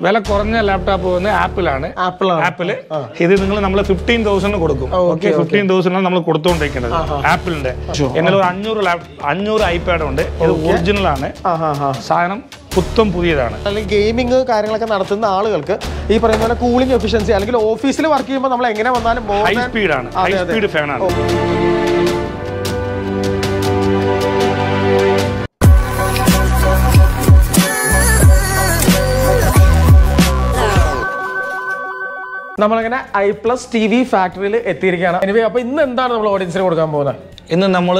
വില കുറഞ്ഞ ലാപ്ടോപ്പ് വന്ന് ആപ്പിളാണ് ആപ്പിൾ ആണ് ആപ്പിള് ഇത് നിങ്ങൾ നമ്മൾ ഫിഫ്റ്റീൻ തൗസൻഡ് കൊടുക്കും ഓക്കെ ഫിഫ്റ്റീൻ തൗസൻഡാണ് നമ്മൾ കൊടുത്തുകൊണ്ടിരിക്കുന്നത് ആപ്പിളിന്റെ എന്നാൽ ഒരു അഞ്ഞൂറ് ലാപ് അഞ്ഞൂറ് ഐപാഡ് ഉണ്ട് ഇത് ഒറിജിനൽ ആണ് ആ ഹാ ഹാ സാധനം പുത്തം പുതിയതാണ് അല്ലെങ്കിൽ ഗെയിമിംഗ് കാര്യങ്ങളൊക്കെ നടത്തുന്ന ആളുകൾക്ക് ഈ പറയുന്ന പോലെ കൂളിംഗ് എഫിഷ്യൻസി അല്ലെങ്കിൽ ഓഫീസിൽ വർക്ക് ചെയ്യുമ്പോൾ നമ്മൾ എങ്ങനെ വന്നാലും more ഹൈ than- സ്പീഡാണ് ഹൈ അതെ, അതെ. സ്പീഡ് ഫാനാണ് നമ്മളങ്ങനെ ഐ പ്ലസ് ടി വി ഫാക്ടറിയിൽ എത്തിയിരിക്കുകയാണ് എനിവേ അപ്പൊ ഇന്ന് എന്താണ് നമ്മൾ ഓഡിയൻസിന് കൊടുക്കാൻ പോകുന്നത് ഇന്ന് നമ്മൾ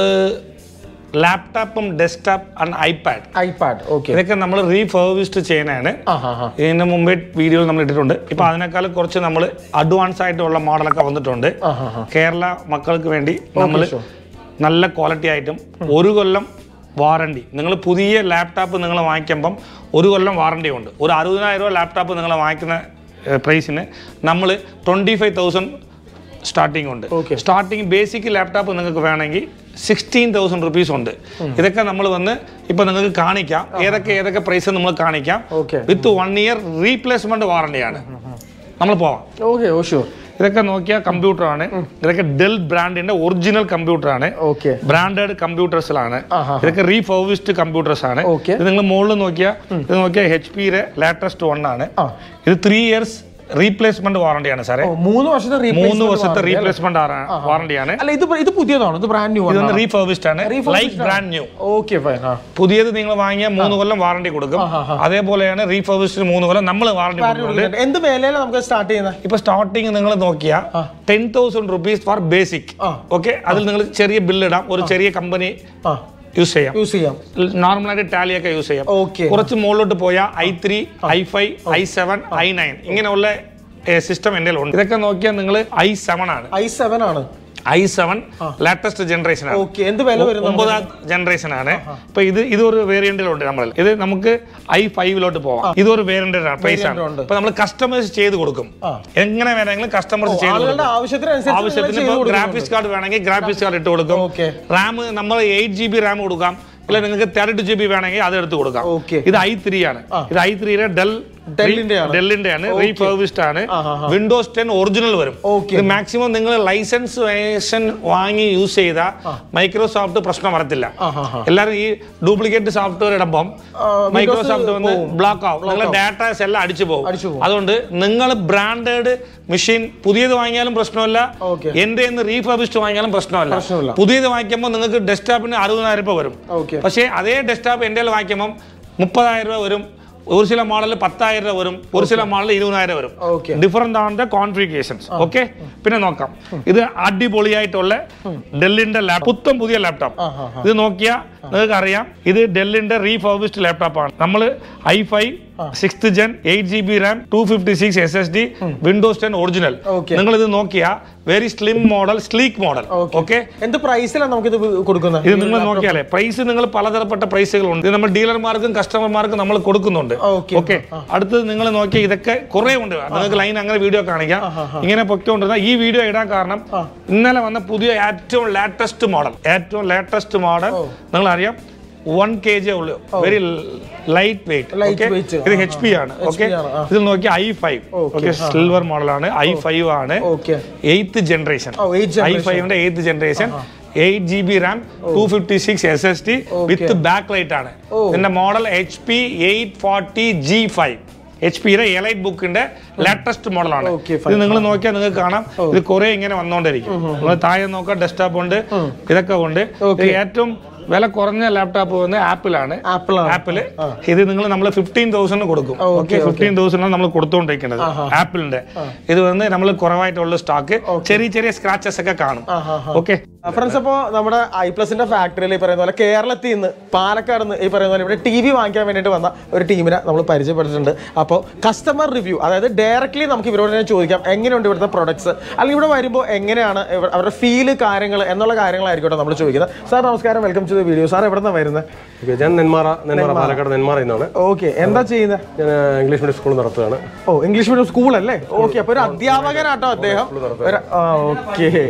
ലാപ്ടോപ്പും desktop and iPad iPad okay ഇതൊക്കെ നമ്മൾ റീഫർവിസ്റ്റ് ചെയ്യുന്നതാണ് ആ ഹാ ഹാ ഇതിന് മുമ്പേ വീഡിയോ നമ്മൾ ഇട്ടിട്ടുണ്ട് ഇപ്പൊ അതിനേക്കാൾ കുറച്ച് നമ്മൾ അഡ്വാൻസ് ആയിട്ടുള്ള മോഡലൊക്കെ വന്നിട്ടുണ്ട് ആ ഹാ ഹാ കേരള മക്കൾക്ക് വേണ്ടി നമ്മൾ sure. നല്ല ക്വാളിറ്റി ആയിട്ടും ഒരു കൊല്ലം വാറണ്ടി നിങ്ങൾ പുതിയ ലാപ്ടോപ്പ് നിങ്ങൾ വാങ്ങിക്കുമ്പം ഒരു കൊല്ലം വാറണ്ടി ഉണ്ട് ഒരു അറുപതിനായിരം രൂപ ലാപ്ടോപ്പ് നിങ്ങൾ വാങ്ങിക്കുന്ന പ്രൈസിന് നമ്മൾ ട്വൻറ്റി ഫൈവ് തൗസൻഡ് സ്റ്റാർട്ടിംഗ് ഉണ്ട് Okay. സ്റ്റാർട്ടിങ് ബേസിക് ലാപ്ടോപ്പ് നിങ്ങൾക്ക് വേണമെങ്കിൽ സിക്സ്റ്റീൻ തൗസൻഡ് റുപ്പീസ് ഉണ്ട് ഇതൊക്കെ നമ്മൾ വന്ന് ഇപ്പൊ നിങ്ങൾക്ക് കാണിക്കാം ഏതൊക്കെ ഏതൊക്കെ പ്രൈസ് നമ്മൾ കാണിക്കാം Okay. With one year replacement വാറണ്ടിയാണ് നമ്മൾ പോവാം ഓക്കെ ഓ ഷുവർ ഇതൊക്കെ നോക്കിയാൽ കമ്പ്യൂട്ടറാണ് ഇതൊക്കെ ഡെൽ ബ്രാൻഡിന്റെ ഒറിജിനൽ കമ്പ്യൂട്ടറാണ് ഓക്കെ ബ്രാൻഡഡ് കമ്പ്യൂട്ടേഴ്സിലാണ് ആഹാ. ഇതൊക്കെ റീഫർവിസ്ഡ് കമ്പ്യൂട്ടേഴ്സ് ആണ് Okay. ഇത് നിങ്ങൾ മുകളിൽ നോക്കിയാൽ ഇത് നോക്കിയാൽ എച്ച് പിയുടെ ലാറ്റസ്റ്റ് വൺ ആണ് ആ. ഇത് ത്രീ ഇയേഴ്സ് റീപ്ലേസ്മെന്റ് വാറണ്ടിയാണ് സാറേ ഓ, മൂന്ന് വർഷത്തെ replacement മൂന്ന് വർഷത്തെ warranty അല്ലേ? റീപ്ലേസ്മെന്റ് വാറണ്ടിയാണ് അല്ല ഇത് ഇത് പുതിയതാണോ ഇത് ബ്രാൻഡ് ന്യൂ ഇതൊന്ന് റീഫർവിസ്ഡ് ആണ് like brand new okay fine ആ പുതിയത് നിങ്ങൾ വാങ്ങിയ മൂന്ന് കൊല്ലം വാറണ്ടി കൊടുക്കും അതേപോലെയാണ് റീഫർവിസ്ഡ് മൂന്ന് കൊല്ലം നമ്മൾ വാറണ്ടി കൊടുക്കുന്നുണ്ട് എന്ത് വിലയിലാണ് നമുക്ക് സ്റ്റാർട്ട് ചെയ്യുന്നത് ഇപ്പൊ സ്റ്റാർട്ടിങ് നിങ്ങൾ നോക്കിയാൽ ten thousand rupees for basic ആ. ഓക്കെ അതിൽ നിങ്ങൾ ചെറിയ ബില്ല് ഇടാം ഒരു ചെറിയ കമ്പനി ആ യൂസ് ചെയ്യാം യൂസ് ചെയ്യാം നോർമലായിട്ട് ടാലിയൊക്കെ യൂസ് ചെയ്യാം ഓക്കെ കുറച്ച് മുകളിലോട്ട് പോയാൽ i three i five i seven i nine ഇങ്ങനെയുള്ള സിസ്റ്റം എൻ്റെ ഉണ്ട് ഇതൊക്കെ നോക്കിയാൽ നിങ്ങൾ ഐ സെവൻ ആണ് ഐ സെവൻ ആണ് ഐ സെവൻ ലാറ്റസ്റ്റ് ജനറേഷൻ ആണ് ഓക്കെ എന്ത് വില വരുന്നു ഒമ്പതാം ജനറേഷൻ ആണ് ഇപ്പൊ ഇത് ഇതൊരു വേരിയന്റിലുണ്ട് നമ്മൾ ഇത് നമുക്ക് ഐ ഫൈവിലോട്ട് പോവാം ഇതൊരു വേരിയന്റ് പ്രൈസ് ആണ് ഉണ്ട്. ഇപ്പൊ നമ്മൾ കസ്റ്റമേഴ്സ് ചെയ്ത് കൊടുക്കും ആ. എങ്ങനെ വേണമെങ്കിലും കസ്റ്റമേഴ്സ് ചെയ്ത് ആളുകളുടെ കൊടുക്കും ആവശ്യത്തിനനുസരിച്ച് ആവശ്യത്തിന് നിങ്ങൾ ചെയ്ത് ഇപ്പോൾ കൊടുക്കുന്നുണ്ട്. ഗ്രാഫിക്സ് കാർഡ് വേണമെങ്കിൽ ഗ്രാഫിക്സ് കാർഡ് ഇട്ട് കൊടുക്കും ഓക്കെ റാം നമ്മൾ എയ്റ്റ് ജി ബി റാം കൊടുക്കാം ഇല്ല നിങ്ങൾക്ക് തേർട്ടി ടു ജി ബി വേണമെങ്കിൽ അത് എടുത്ത് കൊടുക്കാം ഓക്കെ ഇത് ഐ ത്രീ ആണ് ഇത് ഐ ത്രീയുടെ ഡെൽ ഡെല്ലിന്റെ ആണ്. ഡെല്ലിന്റെ ആണ് റീഫർവിസ്ഡ് ആണ് വിൻഡോസ് ടെൻ ഒറിജിനൽ വരും Okay. ഇത് മാക്സിമം നിങ്ങൾ ലൈസൻസ് വേഷൻ വാങ്ങി യൂസ് ചെയ്ത മൈക്രോസോഫ്റ്റ് പ്രശ്നം വരത്തില്ല ആ ഹാ ഹാ എല്ലാവരും ഈ ഡ്യൂപ്ലിക്കേറ്റ് സോഫ്റ്റ്വെയർ ഇടുമ്പം ആ, മൈക്രോസോഫ്റ്റ് Windows വന്ന് പോവും. ബ്ലോക്ക് ആവും നിങ്ങളുടെ ഡാറ്റാസ് എല്ലാം അടിച്ചു പോകും അടിച്ചു പോകും. അതുകൊണ്ട് നിങ്ങൾ ബ്രാൻഡഡ് മെഷീൻ പുതിയത് വാങ്ങിയാലും പ്രശ്നമല്ല Okay. എന്റെ റീഫർബിസ്റ്റ് വാങ്ങിയാലും പ്രശ്നമല്ല പ്രശ്നമില്ല. പുതിയത് വാങ്ങിക്കുമ്പോൾ നിങ്ങൾക്ക് ഡെസ്ക്ടോപ്പിന് അറുപതിനായിരം രൂപ വരും ഓക്കെ പക്ഷേ അതേ ഡെസ്ക്ടോപ്പ് എൻ്റെ വാങ്ങിക്കുമ്പം മുപ്പതായിരം രൂപ വരും ഒരു ചില മോഡൽ പത്തായിരം രൂപ വരും ഒരു ചില മോഡൽ ഇരുപതിനായിരം വരും ഓക്കെ ഡിഫറെന്റ് ആണ് ദ കോൺഫിഗേഷൻസ് ഓക്കെ പിന്നെ നോക്കാം ഇത് അടിപൊളിയായിട്ടുള്ള ഡെല്ലിന്റെ ലാപ് പുത്തം പുതിയ ലാപ്ടോപ്പ് ആ ഹാ ഇത് നോക്കിയാൽ നിങ്ങൾക്ക് അറിയാം ഇത് ഡെല്ലിന്റെ റീഫർബിസ്ഡ് ലാപ്ടോപ്പ് ആണ് നമ്മൾ i five six gen eight G B RAM two fifty six S S D Windows ten original Okay. നിങ്ങൾ ഇത് നോക്കിയാൽ very slim model sleek model Okay. Okay എന്ത് പ്രൈസിലാണ് നമുക്കിത് കൊടുക്കുന്നത് ഇത് നിങ്ങൾ നോക്കിയാലേ പ്രൈസ് നിങ്ങൾ പലതരപ്പെട്ട പ്രൈസുകളുണ്ട് ഇത് നമ്മൾ ഡീലർമാർക്കും കസ്റ്റമർമാർക്കും നമ്മൾ കൊടുക്കുന്നുണ്ട് Okay. ഓക്കെ അടുത്തത് നിങ്ങൾ നോക്കിയാൽ ഇതൊക്കെ കുറെ ഉണ്ട് നിങ്ങൾക്ക് ലൈൻ അങ്ങനെ വീഡിയോ കാണിക്കാം ഇങ്ങനെ പൊയ്ക്കൊണ്ടിരുന്ന ഈ വീഡിയോ ഇടാൻ കാരണം ഇന്നലെ വന്ന പുതിയ ഏറ്റവും ലേറ്റസ്റ്റ് മോഡൽ ഏറ്റവും ലേറ്റസ്റ്റ് മോഡൽ നിങ്ങൾ അറിയാം വൺ കെ ജി ഉള്ളൂ very light weight Light okay weight. ഇത് എച്ച് പി ആണ് ഓക്കെ ആണ്, ആ. ഇതിൽ നോക്കി i five Okay. Okay silver മോഡലാണ് ഐ ഫൈവ് ആണ് ഓക്കെ എയ്ത്ത് ജനറേഷൻ ഓ എയ്റ്റ് ഐ ഫൈവിന്റെ eighth generation eight G B RAM two fifty six S S T with back light ആണ് ഓ. ഇതിന്റെ model H P eight forty G five H പിയുടെ elite ബുക്കിന്റെ latest മോഡലാണ് Okay, ഇത് നിങ്ങൾ നോക്കിയാൽ നിങ്ങൾക്ക് കാണാം ഇത് കുറെ ഇങ്ങനെ വന്നോണ്ടിരിക്കും നിങ്ങൾ താഴെ നോക്കാം ഡെസ്ക്ടോപ്പ് ഉണ്ട് ഇതൊക്കെ ഉണ്ട് ഇത് ഏറ്റവും വില കുറഞ്ഞ ലാപ്ടോപ്പ് വന്ന് ആപ്പിൾ ആണ് ആപ്പിൾ ആണ് ആപ്പിള് ഇത് നിങ്ങൾ നമ്മൾ ഫിഫ്റ്റീൻ തൗസൻഡ് കൊടുക്കും Okay, ഓക്കെ ഫിഫ്റ്റീൻ തൗസൻഡ് നമ്മൾ കൊടുത്തുകൊണ്ടിരിക്കുന്നത് ആപ്പിളിന്റെ ഇത് വന്ന് നമ്മൾ കുറവായിട്ടുള്ള സ്റ്റോക്ക് ചെറിയ ചെറിയ സ്ക്രാച്ചസ് ഒക്കെ കാണും ആ ഹാ ഓക്കെ ഫ്രണ്ട്സ് അപ്പോൾ നമ്മുടെ ഐ പ്ലസിന്റെ ഫാക്ടറിയിൽ ഈ പറയുന്ന പോലെ കേരളത്തിൽ നിന്ന് പാലക്കാട് നിന്ന് ഈ പറയുന്ന പോലെ ഇവിടെ ടി വി വാങ്ങിക്കാൻ വേണ്ടിയിട്ട് വന്ന ഒരു ടീമിനെ നമ്മൾ പരിചയപ്പെട്ടിട്ടുണ്ട് അപ്പോൾ കസ്റ്റമർ റിവ്യൂ അതായത് ഡയറക്റ്റ്ലി നമുക്ക് ഇവരോട് തന്നെ ചോദിക്കാം എങ്ങനെയുണ്ട് ഇവിടുത്തെ പ്രൊഡക്ട്സ് അല്ലെങ്കിൽ ഇവിടെ വരുമ്പോൾ എങ്ങനെയാണ് ഇവ- അവരുടെ ഫീല് കാര്യങ്ങൾ എന്നുള്ള കാര്യങ്ങളായിരിക്കും നമ്മൾ ചോദിക്കുന്നത് സാർ നമസ്കാരം welcome to the video sir എവിടെ നിന്നാണ് വരുന്നത് ഓക്കെ, ഞാൻ നെന്മാറ നെന്മാറ പാലക്കാട് നെന്മാറ എന്നാണ് ഓക്കെ എന്താ ചെയ്യുന്നത് ഞാൻ ആ, ഇംഗ്ലീഷ് മീഡിയം സ്കൂൾ നടത്തുകയാണ് ഓ ഇംഗ്ലീഷ് മീഡിയം സ്കൂൾ അല്ലേ ഓക്കെ അപ്പൊ ഒരു അധ്യാപകനാട്ടോ അദ്ദേഹം ഒരു- ആ ഓക്കെ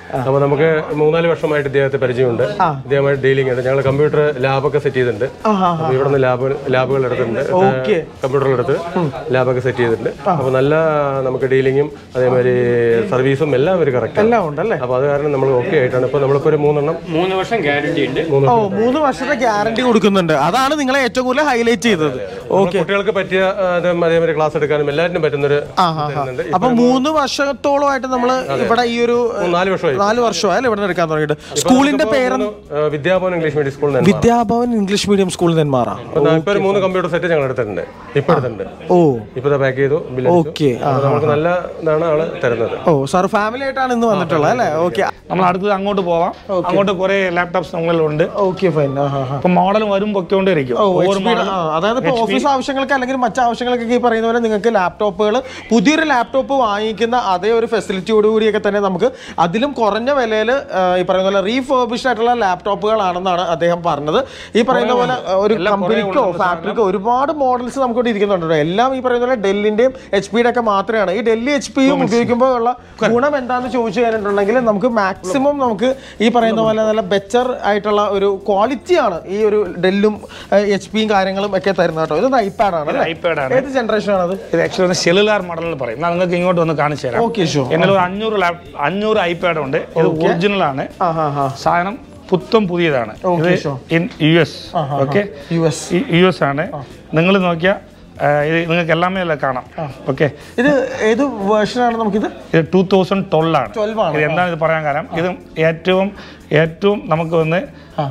അപ്പോൾ നമുക്ക് മൂന്നാല് വർഷമായിട്ട് ഇദ്ദേഹത്തെ പരിചയമുണ്ട് ഇദ്ദേഹമായിട്ട് ഡീലിംഗ് ഉണ്ട് ഞങ്ങൾ കമ്പ്യൂട്ടർ ലാബൊക്കെ സെറ്റ് ചെയ്തിട്ടുണ്ട് അപ്പോൾ ഇവിടെ നിന്ന് ലാബ് ലാബുകൾ എടുത്തിട്ടുണ്ട് Okay. കമ്പ്യൂട്ടറുകൾ എടുത്ത് ലാബൊക്കെ സെറ്റ് ചെയ്തിട്ടുണ്ട് അപ്പോൾ നല്ല നമുക്ക് ഡീലിങ്ങും അതേമാതിരി സർവീസും എല്ലാം അവർ കറക്റ്റ് എല്ലാം ഉണ്ടല്ലേ അപ്പോൾ അത് കാരണം നമ്മൾ ഓക്കെ ആയിട്ടാണ് ഇപ്പോൾ നമ്മളിപ്പോൾ ഒരു മൂന്നെണ്ണം മൂന്ന് വർഷം ഗ്യാരണ്ടി ഉണ്ട് മൂന്ന് ഓ മൂന്ന് വർഷത്തെ ഗ്യാരണ്ടി കൊടുക്കുന്നുണ്ട് അതാണ് നിങ്ങളെ ഏറ്റവും കൂടുതൽ ഹൈലൈറ്റ് ചെയ്തത് ഓക്കെ കുട്ടികൾക്ക് പറ്റിയ ആ, അത് അതേമാതിരി ക്ലാസ് എടുക്കാനും എല്ലാറ്റിനും പറ്റുന്നൊരു തരുന്നുണ്ട് അപ്പൊ മൂന്ന് വർഷത്തോളമായിട്ട് നമ്മൾ ഇവിടെ ഈ ഒരു നാല് വർഷമായി നാല് വർഷമായല്ലേ ഇവിടെ എടുക്കാൻ തുടങ്ങിയിട്ട് സ്കൂളിന്റെ പേര് ആ, വിദ്യാഭവൻ ഇംഗ്ലീഷ് മീഡിയം സ്കൂളിൽ നിന്ന് വിദ്യാഭവൻ ഇംഗ്ലീഷ് മീഡിയം സ്കൂളിൽ നെന്മാറ ഇപ്പൊ ഒരു മൂന്ന് കമ്പ്യൂട്ടർ സെറ്റ് ഞങ്ങൾ എടുത്തിട്ടുണ്ട് ഇപ്പൊ എടുത്തിട്ടുണ്ട് ഓ ഇപ്പൊ പാക്ക് ചെയ്തു ബില്ല് ഓക്കെ നമുക്ക് നല്ല ഇതാണ് ആള് തരുന്നത് ഓ സാർ ഫാമിലി ആയിട്ടാണ് ഇന്ന് വന്നിട്ടുള്ളത് അല്ലേ ഓക്കെ നമ്മൾ അടുത്തത് അങ്ങോട്ട് പോവാം അങ്ങോട്ട് കുറെ ലാപ്ടോപ്സ് നമ്മളിലുണ്ട് ഓക്കെ ഫൈൻ ഇപ്പൊ മോഡൽ വരും പൊക്കോണ്ടിരിക്കും ഓ ഓരോ HP യുടെ, model- ആ, അതായത് ഇപ്പോൾ ഓഫീസ് ആവശ്യങ്ങൾക്ക് അല്ലെങ്കിൽ മറ്റു ആവശ്യങ്ങൾക്കൊക്കെ ഈ പറയുന്ന പോലെ നിങ്ങൾക്ക് ലാപ്ടോപ്പുകൾ പുതിയൊരു ലാപ്ടോപ്പ് വാങ്ങിക്കുന്ന അതേ ഒരു ഫെസിലിറ്റിയോട് കൂടിയൊക്കെ തന്നെ നമുക്ക് അതിലും കുറഞ്ഞ വിലയിൽ ഈ പറയുന്ന പോലെ റീഫേർബിഷ്ഡ് ആയിട്ടുള്ള ലാപ്ടോപ്പുകളാണെന്നാണ് അദ്ദേഹം പറഞ്ഞത് ഈ പറയുന്ന പോലെ ആ, ഒരു കമ്പനിക്കോ ഫാക്ടറിക്കോ ഒരുപാട് മോഡൽസ് നമുക്ക് ഇവിടെ ഇരിക്കുന്നുണ്ട് കേട്ടോ. എല്ലാം ഈ പറയുന്ന പോലെ ഡെല്ലിന്റെയും എച്ച് പിയുടെ ഒക്കെ മാത്രമാണ് ഈ ഡെല്ലി എച്ച് പിയും ഉപയോഗിക്കുമ്പോൾ ഉള്ള ഗുണം എന്താണെന്ന് ചോദിച്ചു കഴിഞ്ഞിട്ടുണ്ടെങ്കിൽ നമുക്ക് മാക്സിമം നമുക്ക് ഈ പറയുന്ന പോലെ നല്ല ബെറ്റർ ആയിട്ടുള്ള ഒരു ക്വാളിറ്റിയാണ് ഈ ഒരു ഡെല്ലും എച്ച് പിയും കാര്യങ്ങളും ഒക്കെ തരുന്നത് കേട്ടോ ഇത് ഐപാഡ് ആണ് അല്ലേ? iPad ആണ്. ഏത് ജനറേഷൻ ആണത് ഇത് ആക്ച്വലി സെല്ലുലാർ മോഡൽ എന്ന് പറയും ഞാൻ നിങ്ങൾക്ക് ഇങ്ങോട്ട് വന്ന് കാണിച്ചു തരാം ഓക്കെ ഷോ എന്നാൽ ഒരു അഞ്ഞൂറ് ലാപ് അഞ്ഞൂറ് ഐപാഡ് ഉണ്ട് ഇത് ഒറിജിനൽ ആണ് ആ ഹാ ഹാ സാധനം പുത്തം പുതിയതാണ് Okay, ഇത് sure. In U S okay U S U S ആണ് നിങ്ങൾ നോക്കിയാൽ ഇത് നിങ്ങൾക്ക് എല്ലാമേ അല്ല കാണാം ഓക്കെ ഇത് ഏത് വേർഷനാണ് നമുക്കിത് ഇത് ടൂ തൗസൻഡ് ട്വൽവ് ആണ് 12 ആണ്. ഇത് എന്താണ് ഇത് പറയാൻ കാരണം ഇത് ഏറ്റവും ഏറ്റവും നമുക്ക് വന്ന് ആ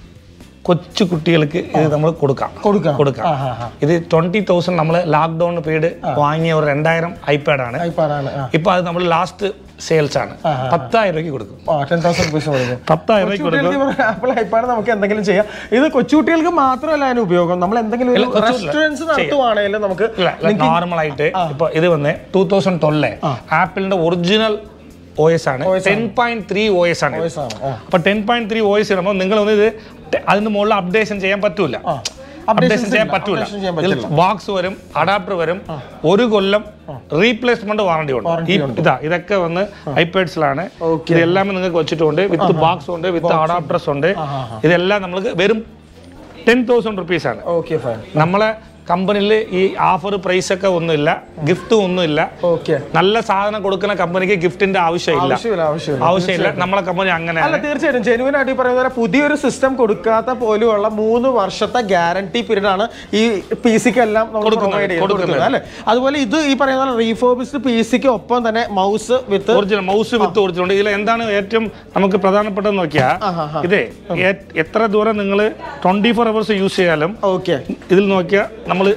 കൊച്ചു കുട്ടികൾക്ക് ഇത് നമ്മൾ കൊടുക്കാം കൊടുക്കാം. കൊടുക്കാം ആ, ആ, ആ. ഇത് ട്വന്റി തൗസൻഡ് നമ്മൾ ലോക്ക്ഡൌൺ പീരീഡ് വാങ്ങിയ ഒരു രണ്ടായിരം ഐപാഡ് ആണ് ഐപാഡ് ആണ് ആ ഇപ്പൊ അത് നമ്മൾ ലാസ്റ്റ് സെയിൽസ് ആണ് പത്തായിരം രൂപയ്ക്ക് കൊടുക്കും ആ ടെൻ തൗസൻഡ് റുപ്പീസ് കൊടുക്കും പത്തായിരം രൂപയ്ക്ക് കൊടുക്കും കുട്ടികൾക്ക് ആപ്പിൾ ഐപാഡ് നമുക്ക് എന്തെങ്കിലും ചെയ്യാം ഇത് കൊച്ചുകുട്ടികൾക്ക് മാത്രമല്ല അതിന് ഉപയോഗം നമ്മൾ എന്തെങ്കിലും ഒരു കൊച്ചുകുട്ടികൾ റെസ്റ്റോറൻറ്റ്സ് നടത്തുവാണെങ്കിലും നമുക്ക് നോർമൽ ആയിട്ട് ഇപ്പൊ ഇത് വന്ന് ടൂ തൗസൻഡ് ട്വൽവ് ആപ്പിളിന്റെ ഒറിജിനൽ ഒ എസ് ആണ് ten point three O S ആണ് ഇത്. ആണ്. ആ. അപ്പൊ ten point three O S ഇടുമ്പോൾ നിങ്ങൾ ഒന്ന് ഇത് ടെ- അതിന് മുകളിൽ അപ്ഡേഷൻ ചെയ്യാൻ പറ്റൂല അപ്ഡേഷൻ ചെയ്യാൻ പറ്റൂല Updation ചെയ്യാൻ ഇതിൽ ബോക്സ് വരും അഡാപ്റ്റർ വരും ഒരു കൊല്ലം റീപ്ലേസ്മെന്റ് വാറണ്ടി ഉണ്ട് ഈ ഇതാ ഇതൊക്കെ വന്ന് ഐപാഡ്സിലാണ് ഇതെല്ലാം നിങ്ങൾക്ക് വെച്ചിട്ടുണ്ട് വിത്ത് ബോക്സ് ഉണ്ട് വിത്ത് അഡാപ്റ്റേഴ്സ് ഉണ്ട് ഇതെല്ലാം നമ്മൾക്ക് വെറും ടെൻ തൗസൻഡ് റുപ്പീസ് ആണ് ഓക്കെ ഫൈൻ നമ്മളെ കമ്പനിയിൽ ഈ ഓഫർ പ്രൈസ് ഒക്കെ ഒന്നുമില്ല ഗിഫ്റ്റ് ഒന്നുമില്ല ഓക്കെ നല്ല സാധനം കൊടുക്കുന്ന കമ്പനിക്ക് ഗിഫ്റ്റിന്റെ ആവശ്യമില്ല ആവശ്യമില്ല ആവശ്യമില്ല ആവശ്യമില്ല നമ്മളെ കമ്പനി അങ്ങനെ അല്ല തീർച്ചയായിട്ടും ജെനുവിൻ ആയിട്ട് ഈ പറയുന്ന പോലെ പുതിയൊരു സിസ്റ്റം കൊടുക്കാത്ത പോലെയുള്ള മൂന്ന് വർഷത്തെ ഗ്യാരണ്ടി പീരീഡ് ആണ് ഈ പി സിക്ക് എല്ലാം നമ്മൾ കൊടുക്കുന്നത്, provide ചെയ്ത് കൊടുക്കുന്നത്. കൊടുക്കുന്നത് അല്ലേ അതുപോലെ ഇത് ഈ പറയുന്ന പോലെ റീഫോബിസ്ഡ് പി സിക്ക് ഒപ്പം തന്നെ mouse with original mouse with original ഇതിൽ എന്താണ് ഏറ്റവും നമുക്ക് പ്രധാനപ്പെട്ടത് നോക്കിയാ ഇതേ ഏ- എത്ര ദൂരം നിങ്ങൾ ട്വന്റി ഫോർ അവേഴ്സ് യൂസ് ചെയ്യാലും ഓക്കെ ഇതിൽ നോക്കിയാൽ നമ്മൾ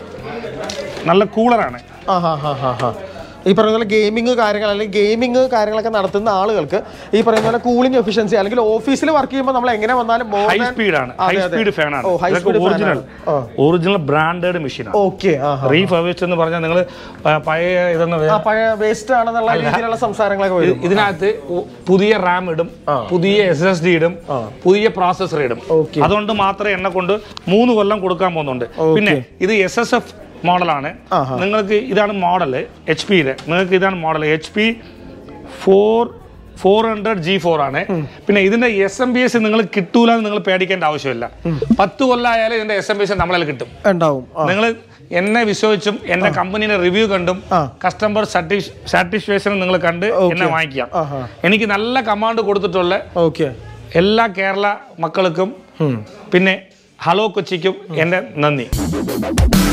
നല്ല കൂളറാണ് ആ ഹാ ഹാ ഹാ ഹാ ഈ പറയുന്ന പോലെ ഗെയിമിംഗ് കാര്യങ്ങൾ അല്ലെങ്കിൽ ഗെയിമിംഗ് കാര്യങ്ങളൊക്കെ നടത്തുന്ന ആളുകൾക്ക് ഈ പറയുന്ന പോലെ കൂളിംഗ് എഫിഷ്യൻസി അല്ലെങ്കിൽ ഓഫീസിൽ വർക്ക് ചെയ്യുമ്പോൾ നമ്മൾ എങ്ങനെ വന്നാലും more ഹൈ than- സ്പീഡ് ആണ് ഹൈ അതെ, അതെ. സ്പീഡ് ഫാൻ ആണ് ഓ, high speed fan ഒറിജിനൽ ആണ്. ആ. ഒറിജിനൽ ബ്രാൻഡഡ് മെഷീനാണ് ഓക്കെ ആ ഹാ. റീഫർബിഷ്ഡ് എന്ന് പറഞ്ഞാൽ നിങ്ങൾ പഴയ ഇതെന്ന് ആ പഴയ വേസ്റ്റ് ആണെന്നുള്ള രീതിയിലുള്ള സംസാരങ്ങളൊക്കെ വരും ഇത് ഇതിനകത്ത് ഉ- പുതിയ റാം ഇടും പുതിയ എസ് എസ് ഡി ഇടും പുതിയ പ്രോസസർ ഇടും Okay. അതുകൊണ്ട് മാത്രമേ എന്നെ കൊണ്ട് മൂന്ന് കൊല്ലം കൊടുക്കാൻ പോകുന്നുണ്ട് പിന്നെ ഇത് എസ് എസ് എഫ് മോഡലാണ് നിങ്ങൾക്ക് ഇതാണ് മോഡൽ എച്ച് പിയുടെ നിങ്ങൾക്ക് ഇതാണ് model H P four four hundred G four ആണ് പിന്നെ ഇതിന്റെ എസ് എം ബി എസ് നിങ്ങൾ കിട്ടൂല എന്ന് നിങ്ങൾ പേടിക്കേണ്ട ആവശ്യമില്ല പത്ത് കൊല്ലമായാലും ഇതിന്റെ എസ് എം ബി എസ് നമ്മളെ കിട്ടും ഉണ്ടാവും ആ. നിങ്ങൾ എന്നെ വിശ്വസിച്ചും എന്റെ കമ്പനിയുടെ റിവ്യൂ കണ്ടും ആ. കസ്റ്റമർ സാറ്റിസ്ഫാക്ഷൻ നിങ്ങൾ കണ്ട് എന്നെ വാങ്ങിക്കാം ആഹാ. എനിക്ക് നല്ല കമാൻഡ് കൊടുത്തിട്ടുള്ള ഓക്കെ എല്ലാ കേരള മക്കൾക്കും പിന്നെ ഹലോ കൊച്ചിക്കും എൻ്റെ നന്ദി